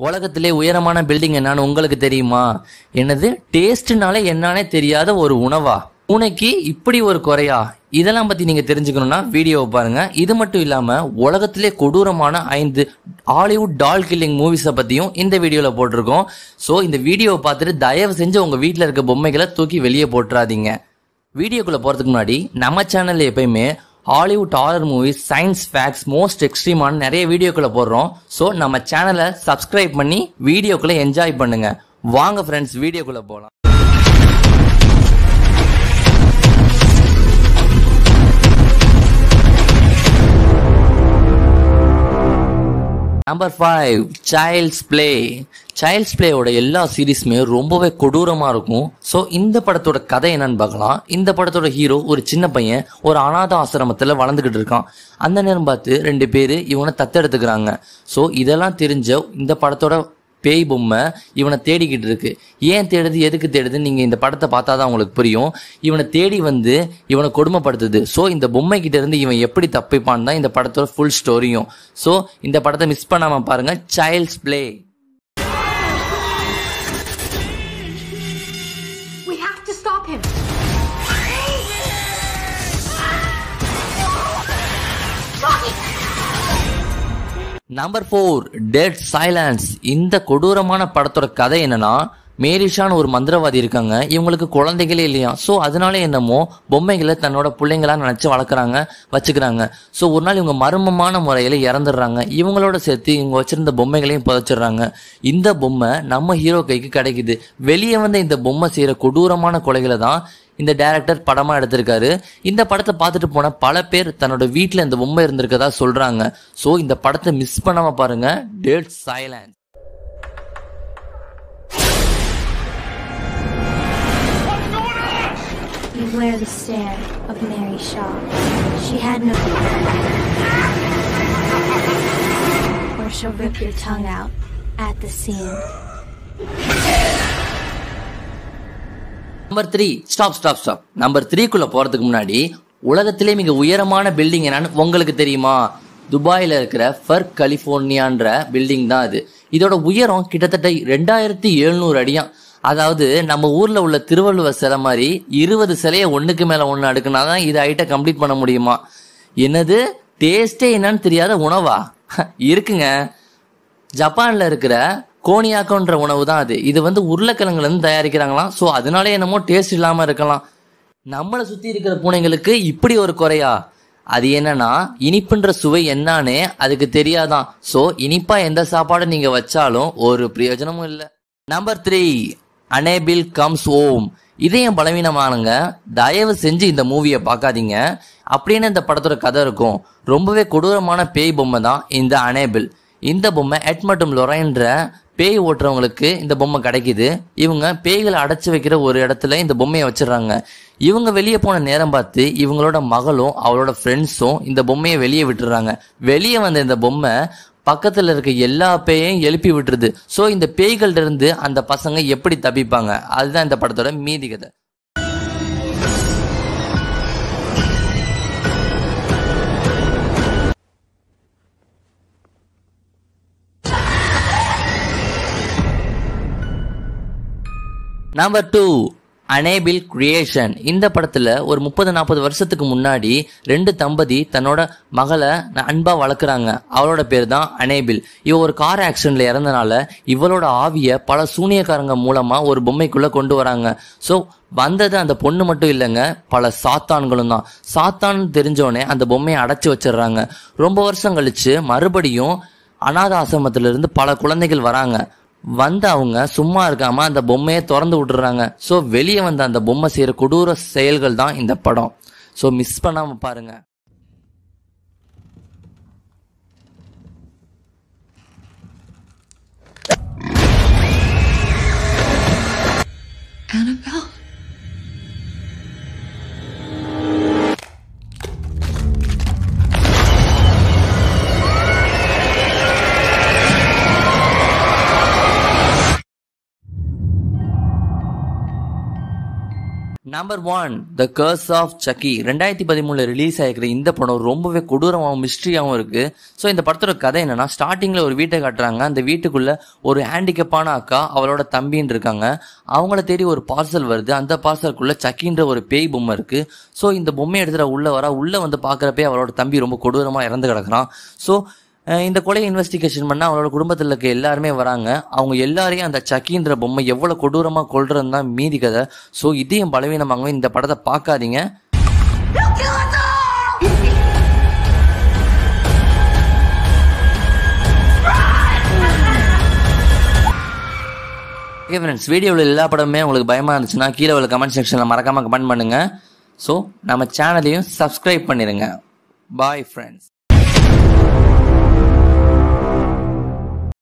உலகத்திலே உயரமான பில்டிங் என்னன்னு உங்களுக்கு தெரியுமா என்னது டேஸ்ட்னால என்னன்னே தெரியாத ஒரு உணவா பூனைக்கு இப்படி ஒரு குறையா இதெல்லாம் பத்தி நீங்க தெரிஞ்சுக்கணும்னா வீடியோவை பாருங்க இது மட்டும் இல்லாம உலகத்திலே கொடூரமான ஐந்து ஹாலிவுட் டால் கில்லிங் மூவிஸை பத்தியும் இந்த வீடியோல போட்டிருக்கோம் ஸோ இந்த வீடியோவை பார்த்துட்டு தயவு செஞ்சு உங்க வீட்டில் இருக்க பொம்மைகளை தூக்கி வெளியே போட்டுறாதீங்க வீடியோக்குள்ள போறதுக்கு முன்னாடி நம்ம சேனல்ல எப்பயுமே Hollywood horror movies science facts most எக்ஸ்ட்ரீமான நிறைய வீடியோக்களை போடுறோம் ஸோ நம்ம சேனலை சப்ஸ்கிரைப் பண்ணி வீடியோக்குள்ள என்ஜாய் பண்ணுங்க வாங்க ஃப்ரெண்ட்ஸ் வீடியோக்குள்ள போகலாம் number five child's play child's பிளேயோட எல்லா சீரீஸுமே ரொம்பவே கொடூரமா இருக்கும் ஸோ இந்த படத்தோட கதை என்னன்னு பார்க்கலாம் இந்த படத்தோட ஹீரோ ஒரு சின்ன பையன் ஒரு அனாத ஆசிரமத்தில் வளர்ந்துகிட்டு இருக்கான் அந்த நேரம் பார்த்து ரெண்டு பேர் இவனை தத்தெடுத்துக்கிறாங்க ஸோ இதெல்லாம் தெரிஞ்ச இந்த படத்தோட பேய் பொம்மை இவனை தேடிக்கிட்டு இருக்கு ஏன் தேடுது எதுக்கு தேடுதுன்னு நீங்கள் இந்த படத்தை பார்த்தா தான் உங்களுக்கு புரியும் இவனை தேடி வந்து இவனை கொடுமைப்படுத்துது ஸோ இந்த பொம்மை கிட்ட இருந்து இவன் எப்படி தப்பிப்பான்னு தான் இந்த படத்தோட ஃபுல் ஸ்டோரியும் ஸோ இந்த படத்தை மிஸ் பண்ணாம பாருங்க child's play We have to stop him. Number four dead silence இந்த கொடூரமான படத்தோட கதை என்னன்னா மேரிஷான்னு ஒரு மந்திரவாதி இருக்காங்க இவங்களுக்கு குழந்தைகளே இல்லையா ஸோ அதனால என்னமோ பொம்மைகளை தன்னோட பிள்ளைங்களா நினச்சி வளர்க்குறாங்க வச்சுக்கிறாங்க ஸோ ஒரு நாள் இவங்க மர்மமான முறையில் இறந்துடுறாங்க இவங்களோட சேர்த்து இவங்க வச்சிருந்த பொம்மைகளையும் புதைச்சிடுறாங்க இந்த பொம்மை நம்ம ஹீரோ கைக்கு கிடைக்குது வெளியே வந்த இந்த பொம்மை செய்கிற கொடூரமான கொலைகளை தான் இந்த டைரக்டர் படமா எடுத்திருக்காரு இந்த படத்தை பார்த்துட்டு போன பல பேர் தன்னோட வீட்டில் இந்த பொம்மை இருந்திருக்கதா சொல்றாங்க ஸோ இந்த படத்தை மிஸ் பண்ணாம பாருங்க dead silence Beware the stare of Mary Shaw. She had no. Or she'll rip your tongue out at the seam. Number three stop stop stop number த்ரீக்குள்ள போறதுக்கு முன்னாடி உலகத்திலே மிக உயரமான பில்டிங் என்னன்னு உங்களுக்கு தெரியுமா துபாயில இருக்கிற ஃபர் கலிபோர்னியான்ற பில்டிங் தான் அது இதோட உயரம் கிட்டத்தட்ட ரெண்டாயிரத்தி எழுநூறு அடியாம் அதாவது நம்ம ஊர்ல உள்ள திருவள்ளுவர் சிலை மாதிரி இருபது சிலையை ஒண்ணுக்கு மேல ஒண்ணு அடுக்குனாதான் இது ஐட்ட கம்ப்ளீட் பண்ண முடியுமா என்னது டேஸ்டே என்னன்னு தெரியாத உணவா இருக்குங்க ஜப்பான்ல இருக்கிற கோனியாக்கோன்ற உணவு தான் அது இது வந்து உருளைக்கிழங்குல இருந்து தயாரிக்கிறாங்களாம் ஸோ அதனாலே என்னமோ டேஸ்ட் இல்லாம இருக்கலாம் நம்மளை சுத்தி இருக்கிற பூனைங்களுக்கு இப்படி ஒரு குறையா அது என்னன்னா இனிப்புன்ற சுவை என்னானே அதுக்கு தெரியாதான் ஸோ இனிப்பா எந்த சாப்பாடு நீங்க வச்சாலும் ஒரு பிரயோஜனமும் இல்லை number three Annabelle comes home இதயம் பலவீனமானங்க தயவு செஞ்சு இந்த மூவியை பார்க்காதீங்க அப்படின்னு இந்த படத்தோட கதை இருக்கும் ரொம்பவே கொடூரமான பேய் பொம்மை தான் இந்த அனேபிள் இந்த பொம்மை எட் மற்றும் லொரைன்ற பேய் ஓட்டுறவங்களுக்கு இந்த பொம்மை கிடைக்குது இவங்க பேய்களை அடைச்சு வைக்கிற ஒரு இடத்துல இந்த பொம்மையை வச்சிடுறாங்க இவங்க வெளியே போன நேரம் பார்த்து இவங்களோட மகளும் அவளோட ஃப்ரெண்ட்ஸும் இந்த பொம்மையை வெளியே விட்டுறாங்க வெளியே வந்த இந்த பொம்மை பக்கத்துல இருக்க எல்லா பேயையும் எழுப்பி விட்டுருது ஸோ இந்த பேய்கள்ட்ட இருந்து அந்த பசங்க எப்படி தப்பிப்பாங்க அதுதான் இந்த படத்தோட மீதி கதை நம்பர் டூ அனேபிள் கிரியேஷன் இந்த படத்துல ஒரு முப்பது நாற்பது வருஷத்துக்கு முன்னாடி ரெண்டு தம்பதி தன்னோட மகளை அன்பா வளர்க்குறாங்க அவளோட பேர் தான் அனேபிள் இவ ஒரு கார் ஆக்சிடென்ட்ல இறந்தனால இவளோட ஆவிய பல சூனியக்காரங்க மூலமா ஒரு பொம்மைக்குள்ள கொண்டு வராங்க ஸோ வந்தது அந்த பொண்ணு மட்டும் இல்லைங்க பல சாத்தான்களும் தான் சாத்தான் தெரிஞ்சோடனே அந்த பொம்மையை அடைச்சி வச்சிடுறாங்க ரொம்ப வருஷம் கழிச்சு மறுபடியும் அனாத ஆசிரமத்துல இருந்து பல குழந்தைகள் வராங்க வந்து அவங்க சும்மா இருக்காம அந்த பொம்மையை திறந்து விட்டுறாங்க ஸோ வெளியே வந்த அந்த பொம்மை செய்யற கொடூர செயல்கள் தான் இந்த படம் ஸோ மிஸ் பண்ணாம பாருங்க Annabelle? Number one the curse of Chucky ரெண்டாயிரத்தி பதிமூணுல ரிலீஸ் ஆகிருக்கிற இந்த படம் ரொம்பவே கொடூரமாகவும் மிஸ்ட்ரியாகவும் இருக்கு ஸோ இந்த படத்தோட கதை என்னன்னா ஸ்டார்டிங்ல ஒரு வீட்டை காட்டுறாங்க அந்த வீட்டுக்குள்ள ஒரு ஹேண்டிகப்பான அக்கா அவளோட தம்பின்னு இருக்காங்க அவங்கள தேடி ஒரு பார்சல் வருது அந்த பார்சலுக்குள்ள சக்கின்ற ஒரு பேய் பொம்மை இருக்கு ஸோ இந்த பொம்மையை எடுத்துகிற உள்ள வர உள்ள வந்து பார்க்குறப்பே அவளோட தம்பி ரொம்ப கொடூரமா இறந்து கிடக்குறான் ஸோ அஹ் இந்த கொலையை இன்வெஸ்டிகேஷன் பண்ண அவளோட குடும்பத்தில் இருக்க எல்லாருமே வராங்க அவங்க எல்லாரையும் அந்த சக்கின்ற பொம்மை எவ்வளோ கொடூரமாக கொள்றதுன்னு தான் மீதி கதை ஸோ இதையும் பலவீனமாகவும் இந்த படத்தை பார்க்காதீங்க ஓகே ஃப்ரெண்ட்ஸ் வீடியோவில் எல்லா படமுமே உங்களுக்கு பயமாக இருந்துச்சுன்னா கீழே உள்ள கமெண்ட் செக்ஷனில் மறக்காமல் கமெண்ட் பண்ணுங்கள் ஸோ நம்ம சேனலையும் சப்ஸ்கிரைப் பண்ணிடுங்க பாய் ஃப்ரெண்ட்ஸ்